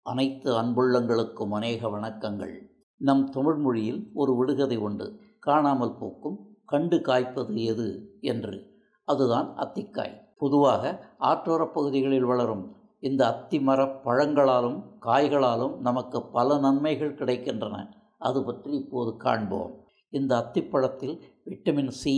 அனைத்து அன்புள்ளங்களுக்கும் அநேக வணக்கங்கள் நம் தமிழ் மொழியில் ஒரு விடுகதை உண்டு காணாமல் போக்கும் கண்டு காய்ப்பது எது என்று அதுதான் அத்திக்காய் பொதுவாக ஆற்றோரப் பகுதிகளில் வளரும் இந்த அத்தி மர பழங்களாலும் காய்களாலும் நமக்கு பல நன்மைகள் கிடைக்கின்றன அது பற்றி இப்போது காண்போம் இந்த அத்திப்பழத்தில் vitamin C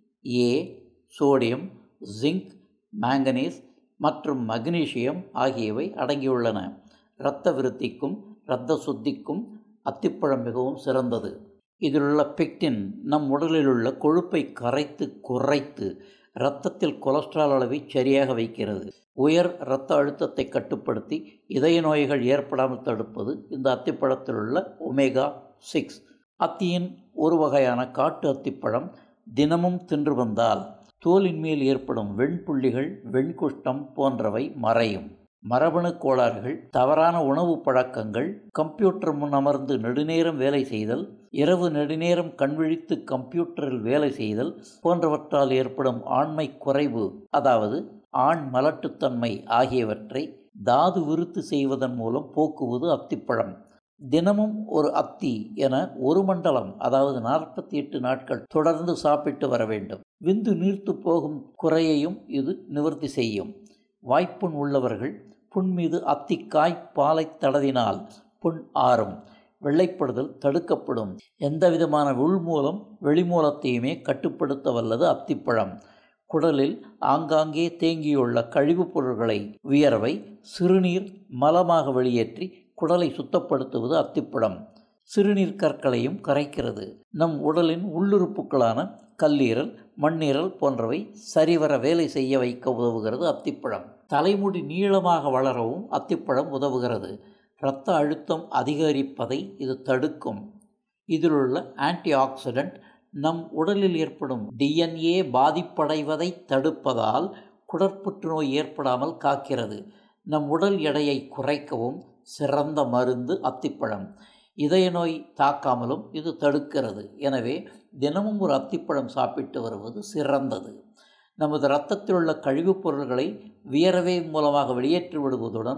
A sodium zinc manganese மற்றும் மக்னீசியம் ஆகியவை அடங்கியுள்ளன இரத்த விருத்திக்கும் இரத்த சுத்திக்கும் அத்திப்பழம் மிகவும் சிறந்தது இதிலுள்ள பெக்டின் நம் உடலில் உள்ள கொழுப்பை கரைத்து குறைத்து இரத்தத்தில் கொலஸ்ட்ரால் அளவை சரியாக வைக்கிறது உயர் இரத்த அழுத்தத்தை கட்டுப்படுத்தி இதய நோய்கள் ஏற்படாமல் தடுப்பது இந்த அத்திப்பழத்தில் உள்ள ஒமேகா சிக்ஸ் அத்தியின் ஒரு வகையான காட்டு அத்திப்பழம் தினமும் தின்று வந்தால் தோலின் மேல் ஏற்படும் வெண்புள்ளிகள் வெண்குஷ்டம் போன்றவை மறையும் மரபணு கோளாறுகள் தவறான உணவு பழக்கங்கள் கம்ப்யூட்டர் முன் அமர்ந்து நெடுநேரம் வேலை செய்தல் இரவு நெடுநேரம் கண்விழித்து கம்ப்யூட்டரில் வேலை செய்தல் போன்றவற்றால் ஏற்படும் ஆண்மை குறைவு அதாவது ஆண் மலட்டுத்தன்மை ஆகியவற்றை தாது விருத்து செய்வதன் மூலம் போக்குவது அத்திப்பழம் தினமும் ஒரு அத்தி என ஒரு மண்டலம் அதாவது நாற்பத்தி எட்டு நாட்கள் தொடர்ந்து சாப்பிட்டு வர வேண்டும் விந்து நீர்த்து போகும் குறையையும் இது நிவர்த்தி செய்யும் வாய்ப்புண் உள்ளவர்கள் புண் மீது அத்திக்காய் பாலை தடவினால் புண் ஆறும் வெள்ளைப்படுதல் தடுக்கப்படும் எந்தவிதமான உள்மூலம் வெளிமூலத்தையுமே கட்டுப்படுத்த வல்லது அத்திப்பழம் குடலில் ஆங்காங்கே தேங்கியுள்ள கழிவுப் பொருள்களை வியர்வை சிறுநீர் மலமாக வெளியேற்றி குடலை சுத்தப்படுத்துவது அத்திப்பழம் சிறுநீர் கற்களையும் கரைக்கிறது நம் உடலின் உள்ளுறுப்புகளான கல்லீரல் மண்ணீரல் போன்றவை சரிவர வேலை செய்ய வைக்க உதவுகிறது அத்திப்பழம் தலைமுடி நீளமாக வளரவும் அத்திப்பழம் உதவுகிறது இரத்த அழுத்தம் அதிகரிப்பதை இது தடுக்கும் இதிலுள்ள ஆன்டி ஆக்சிடென்ட் நம் உடலில் ஏற்படும் டிஎன்ஏ பாதிப்படைவதை தடுப்பதால் குடற்புற்றுநோய் ஏற்படாமல் காக்கிறது நம் உடல் எடையை குறைக்கவும் சிறந்த மருந்து அத்திப்பழம் இதய நோய் தாக்காமலும் இது தடுக்கிறது எனவே தினமும் ஒரு அத்திப்பழம் சாப்பிட்டு வருவது சிறந்தது நமது இரத்தத்தில் உள்ள கழிவுப் பொருள்களை வியரவே மூலமாக வெளியேற்றி விடுவதுடன்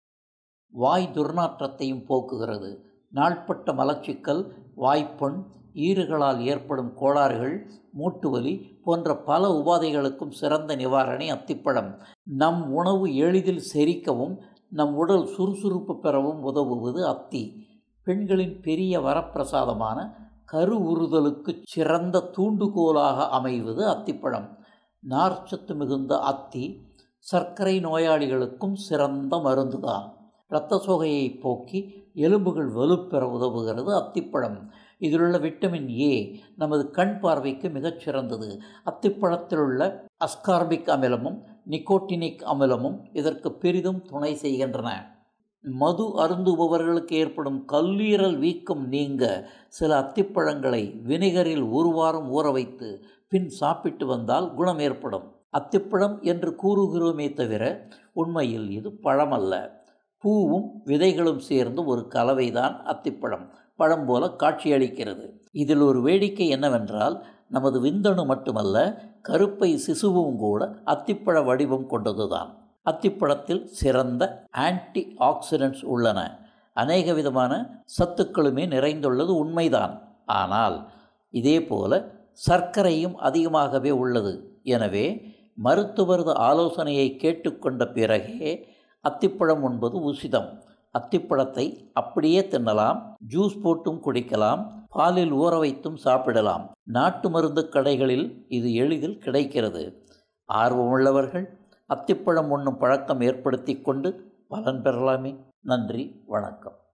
வாய் துர்நாற்றத்தையும் போக்குகிறது நாள்பட்ட மலச்சிக்கல் வாய்ப்புண் ஈறுகளால் ஏற்படும் கோளாறுகள் மூட்டுவலி போன்ற பல உபாதைகளுக்கும் சிறந்த நிவாரணி அத்திப்பழம் நம் உணவு எளிதில் செரிக்கவும் நம் உடல் சுறுசுறுப்பு பெறவும் உதவுவது அத்தி பெண்களின் பெரிய வரப்பிரசாதமான கரு உறுதலுக்கு சிறந்த தூண்டுகோலாக அமைவது அத்திப்பழம் நார்ச்சத்து மிகுந்த அத்தி சர்க்கரை நோயாளிகளுக்கும் சிறந்த மருந்துதான் இரத்த சோகையை போக்கி எலும்புகள் வலுப்பெற உதவுகிறது அத்திப்பழம் இதிலுள்ள விட்டமின் ஏ நமது கண் பார்வைக்கு மிகச் சிறந்தது அத்திப்பழத்தில் உள்ள அஸ்கார்பிக் அமிலமும் நிக்கோட்டினிக் அமிலமும் இதற்கு பெரிதும் துணை செய்கின்றன மது அருந்துபவர்களுக்கு ஏற்படும் கல்லீரல் வீக்கம் நீங்க சில அத்திப்பழங்களை வினிகரில் ஒரு வாரம் ஊற வைத்து பின் சாப்பிட்டு வந்தால் குணம் ஏற்படும் அத்திப்பழம் என்று கூறுகிறோமே தவிர உண்மையில் இது பழமல்ல பூவும் விதைகளும் சேர்ந்து ஒரு கலவைதான் அத்திப்பழம் பழம் போல காட்சியளிக்கிறது இதில் ஒரு வேடிக்கை என்னவென்றால் நமது விந்தணு மட்டுமல்ல கருப்பை சிசுவும் கூட அத்திப்பழ வடிவம் கொண்டதுதான் அத்திப்பழத்தில் சிறந்த ஆன்டி ஆக்சிடென்ட்ஸ் உள்ளன அநேக விதமான சத்துக்களுமே நிறைந்துள்ளது உண்மைதான் ஆனால் இதே போல சர்க்கரையும் அதிகமாகவே உள்ளது எனவே மருத்துவரது ஆலோசனையை கேட்டுக்கொண்ட பிறகே அத்திப்பழம் உண்பது உசிதம் அத்திப்பழத்தை அப்படியே தின்னலாம் ஜூஸ் போட்டும் குடிக்கலாம் பாலில் ஊற வைத்தும் சாப்பிடலாம் நாட்டு மருந்து கடைகளில் இது எளிதில் கிடைக்கிறது ஆர்வமுள்ளவர்கள் அத்திப்பழம் உண்ணும் பழக்கம் ஏற்படுத்தி கொண்டு பலன் பெறலாமே நன்றி வணக்கம்